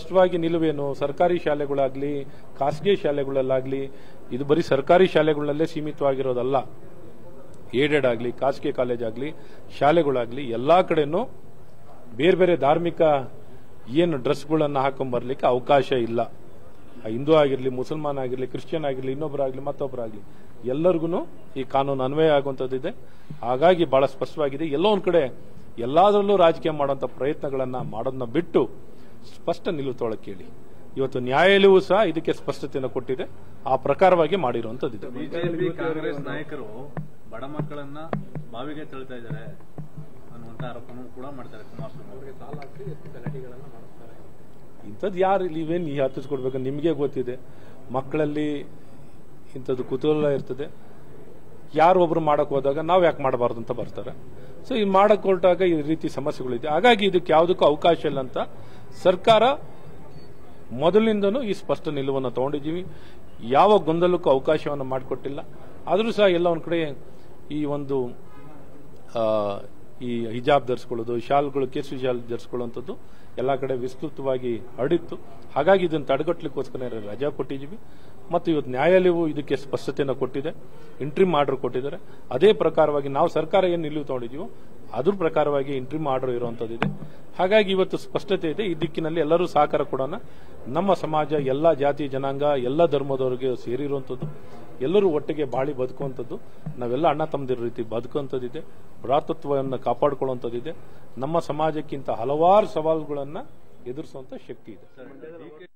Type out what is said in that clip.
ಸ್ಪಷ್ಟವಾಗಿ ನಿಲುವೇನು ಸರ್ಕಾರಿ ಶಾಲೆಗಳಾಗ್ಲಿ ಖಾಸಗಿ ಶಾಲೆಗಳಲ್ಲಾಗ್ಲಿ ಇದು ಬರೀ ಸರ್ಕಾರಿ ಶಾಲೆಗಳಲ್ಲೇ ಸೀಮಿತವಾಗಿರೋದಲ್ಲ ಏಡೆಡ್ ಆಗಲಿ ಖಾಸಗಿ ಕಾಲೇಜ್ ಆಗಲಿ ಶಾಲೆಗಳಾಗ್ಲಿ ಎಲ್ಲಾ ಕಡೆನೂ ಬೇರೆ ಬೇರೆ ಧಾರ್ಮಿಕ ಏನು ಡ್ರೆಸ್ಗಳನ್ನು ಹಾಕೊಂಡ್ಬರ್ಲಿಕ್ಕೆ ಅವಕಾಶ ಇಲ್ಲ ಆ ಹಿಂದೂ ಆಗಿರಲಿ ಮುಸಲ್ಮಾನ್ ಆಗಿರಲಿ ಕ್ರಿಶ್ಚಿಯನ್ ಆಗಿರಲಿ ಇನ್ನೊಬ್ಬರಾಗಲಿ ಮತ್ತೊಬ್ಬರಾಗಲಿ ಎಲ್ಲರಿಗೂ ಈ ಕಾನೂನು ಅನ್ವಯ ಆಗುವಂಥದ್ದಿದೆ ಹಾಗಾಗಿ ಬಹಳ ಸ್ಪಷ್ಟವಾಗಿದೆ ಎಲ್ಲೋ ಒಂದ್ ಕಡೆ ಎಲ್ಲದರಲ್ಲೂ ರಾಜಕೀಯ ಮಾಡುವಂತ ಪ್ರಯತ್ನಗಳನ್ನ ಮಾಡೋದನ್ನ ಬಿಟ್ಟು ಸ್ಪಷ್ಟ ನಿಲುವು ತೊಗೊಳಕ್ಕೆ ಹೇಳಿ ಇವತ್ತು ನ್ಯಾಯಾಲಯವೂ ಸಹ ಇದಕ್ಕೆ ಸ್ಪಷ್ಟತೆಯನ್ನು ಕೊಟ್ಟಿದೆ ಆ ಪ್ರಕಾರವಾಗಿ ಮಾಡಿರುವಂತದ್ದಿದೆ ಬಿಜೆಪಿ ಕಾಂಗ್ರೆಸ್ ನಾಯಕರು ಬಡ ಮಕ್ಕಳನ್ನ ಬಾವಿಗೆ ತಳ್ತಾ ಇದ್ದಾರೆ ಅನ್ನುವಂತ ಆರೋಪನೂ ಕೂಡ ಮಾಡ್ತಾರೆ ಕುಮಾರಸ್ವಾಮಿ ಅವರಿಗೆ ಇಂಥದ್ದು ಯಾರು ಇಲ್ಲಿ ಇವೇನು ಹತ್ತಿಸ್ಕೊಡ್ಬೇಕು ನಿಮಗೆ ಗೊತ್ತಿದೆ ಮಕ್ಕಳಲ್ಲಿ ಇಂಥದ್ದು ಕುತೂಹಲ ಇರ್ತದೆ ಯಾರು ಒಬ್ರು ಮಾಡಕ್ ಹೋದಾಗ ನಾವು ಯಾಕೆ ಮಾಡಬಾರ್ದು ಅಂತ ಬರ್ತಾರೆ ಸೊ ಈ ಮಾಡಕ್ ಹೊರಟಾಗ ಈ ರೀತಿ ಸಮಸ್ಯೆಗಳಿದೆ ಹಾಗಾಗಿ ಇದಕ್ಕೆ ಯಾವುದಕ್ಕೂ ಅವಕಾಶ ಇಲ್ಲ ಅಂತ ಸರ್ಕಾರ ಮೊದಲಿನಿಂದನೂ ಈ ಸ್ಪಷ್ಟ ನಿಲುವನ್ನು ತಗೊಂಡಿದ್ದೀವಿ ಯಾವ ಗೊಂದಲಕ್ಕೂ ಅವಕಾಶವನ್ನು ಮಾಡಿಕೊಟ್ಟಿಲ್ಲ ಆದರೂ ಸಹ ಎಲ್ಲ ಒಂದ್ ಕಡೆ ಈ ಒಂದು ಆ, ಈ ಹಿಜಾಬ್ ಧರಿಸ್ಕೊಳ್ಳೋದು ಶಾಲ್ಗಳು ಕೇಸರಿ ಶಾಲ್ ಧರಿಸ್ಕೊಳ್ಳುವಂಥದ್ದು ಎಲ್ಲ ಕಡೆ ವಿಸ್ತೃತವಾಗಿ ಹರಡಿತ್ತು ಹಾಗಾಗಿ ಇದನ್ನು ತಡೆಗಟ್ಟಲಿಕ್ಕೋಸ್ಕರ ರಜಾ ಕೊಟ್ಟಿದ್ದೀವಿ ಮತ್ತು ಇವತ್ತು ನ್ಯಾಯಾಲಯವು ಇದಕ್ಕೆ ಸ್ಪಷ್ಟತೆಯನ್ನು ಕೊಟ್ಟಿದೆ ಇಂಟ್ರಿಮ್ ಆರ್ಡರ್ ಕೊಟ್ಟಿದ್ದಾರೆ ಅದೇ ಪ್ರಕಾರವಾಗಿ ನಾವು ಸರ್ಕಾರ ಏನು ನಿಲುವು ತಗೊಂಡಿದ್ದೀವೋ ಅದ್ರ ಪ್ರಕಾರವಾಗಿ ಇಂಟ್ರಿಮ್ ಆರ್ಡರ್ ಇರುವಂತದ್ದಿದೆ ಹಾಗಾಗಿ ಇವತ್ತು ಸ್ಪಷ್ಟತೆ ಇದೆ ಈ ದಿಕ್ಕಿನಲ್ಲಿ ಎಲ್ಲರೂ ಸಹಕಾರ ಕೊಡೋಣ ನಮ್ಮ ಸಮಾಜ ಎಲ್ಲ ಜಾತಿ ಜನಾಂಗ ಎಲ್ಲ ಧರ್ಮದವರಿಗೆ ಸೇರಿರುವಂಥದ್ದು ಎಲ್ಲರೂ ಒಟ್ಟಿಗೆ ಬಾಳಿ ಬದುಕುವಂಥದ್ದು ನಾವೆಲ್ಲ ಅಣ್ಣ ತಮ್ಮದಿರ ರೀತಿ ಬದುಕುವಂಥದ್ದಿದೆ ಭ್ರಾತೃತ್ವವನ್ನು ಕಾಪಾಡಿಕೊಳ್ಳುವಂಥದ್ದಿದೆ ನಮ್ಮ ಸಮಾಜಕ್ಕಿಂತ ಹಲವಾರು ಸವಾಲುಗಳನ್ನು ಎದುರಿಸುವಂತ ಶಕ್ತಿ ಇದೆ ಸರ್ ಡಿ ಕೆ